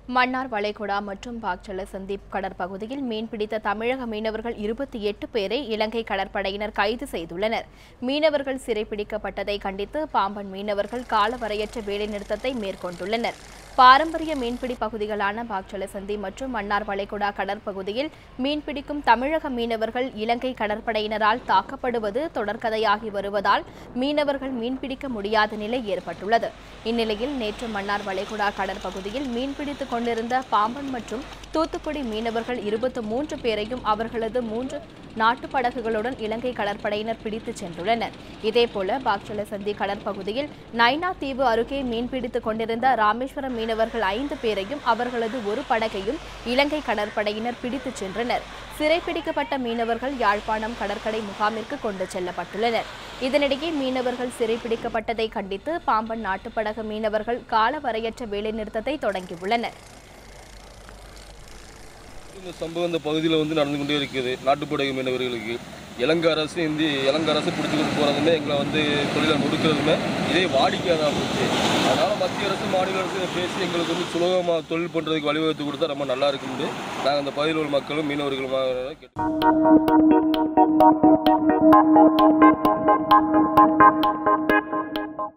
மன்னார் வளைகுடா மற்றும் பாக்சல சந்தீப் கடற்பகுதியில் மீன்பிடித்த தமிழக மீனவர்கள் இருபத்தி எட்டு பேரை இலங்கை கடற்படையினர் கைது செய்துள்ளனர் மீனவர்கள் சிறைப்பிடிக்கப்பட்டதை கண்டித்து பாம்பன் மீனவர்கள் காலவரையற்ற வேலைநிறுத்தத்தை மேற்கொண்டுள்ளனர் பாரம்பரிய மீன்பிடி பகுதிகளான பாக்சலசந்தி மற்றும் மன்னார் வளைகுடா கடற்பகுதியில் மீன்பிடிக்கும் தமிழக மீனவர்கள் இலங்கை கடற்படையினரால் தாக்கப்படுவது தொடர்கதையாகி வருவதால் மீனவர்கள் மீன்பிடிக்க முடியாத நிலை ஏற்பட்டுள்ளது இந்நிலையில் நேற்று மன்னார் வளைகுடா கடற்பகுதியில் மீன்பிடித்துக் கொண்டிருந்த பாம்பன் மற்றும் தூத்துக்குடி மீனவர்கள் இருபத்தி மூன்று பேரையும் அவர்களது மூன்று நாட்டு படகுகளுடன் இலங்கை கடற்படையினர் பிடித்துச் சென்றுள்ளனர் இதேபோல பாக்சலசந்தி கடற்பகுதியில் நைனா தீவு அருகே மீன்பிடித்துக் கொண்டிருந்த ராமேஸ்வரம் மீனவர்கள் ஐந்து பேரையும் அவர்களது ஒரு படகையும் இலங்கை கடற்படையினர் பிடித்துச் சென்றனர் சிறைப்பிடிக்கப்பட்ட மீனவர்கள் யாழ்ப்பாணம் கடற்கரை முகாமிற்கு கொண்டு செல்லப்பட்டுள்ளனர் இதனிடையே மீனவர்கள் சிறைப்பிடிக்கப்பட்டதை கண்டித்து பாம்பன் நாட்டுப்படகு மீனவர்கள் காலவரையற்ற வேலைநிறுத்தத்தை தொடங்கியுள்ளனர் இந்த சம்பவம் இந்த பகுதியில் வந்து நடந்து கொண்டே இருக்குது நாட்டுப்படகு மீனவர்களுக்கு இலங்கை அரசு இந்தி இலங்கை அரசு பிடிச்சி கொண்டு போகிறதுமே எங்களை வந்து தொழிலை முடுக்கிறதுமே இதே வாடிக்கையாக போச்சு அதனால் மத்திய அரசு மாநில அரசு இதை பேசி எங்களுக்கு வந்து சுலபமாக தொழில் பண்ணுறதுக்கு வழிவகுத்து கொடுத்தா ரொம்ப நல்லா இருக்கும்னு நாங்கள் அந்த பகுதியில் உள்ள மக்களும் மீனவர்களுமாக கேட்டு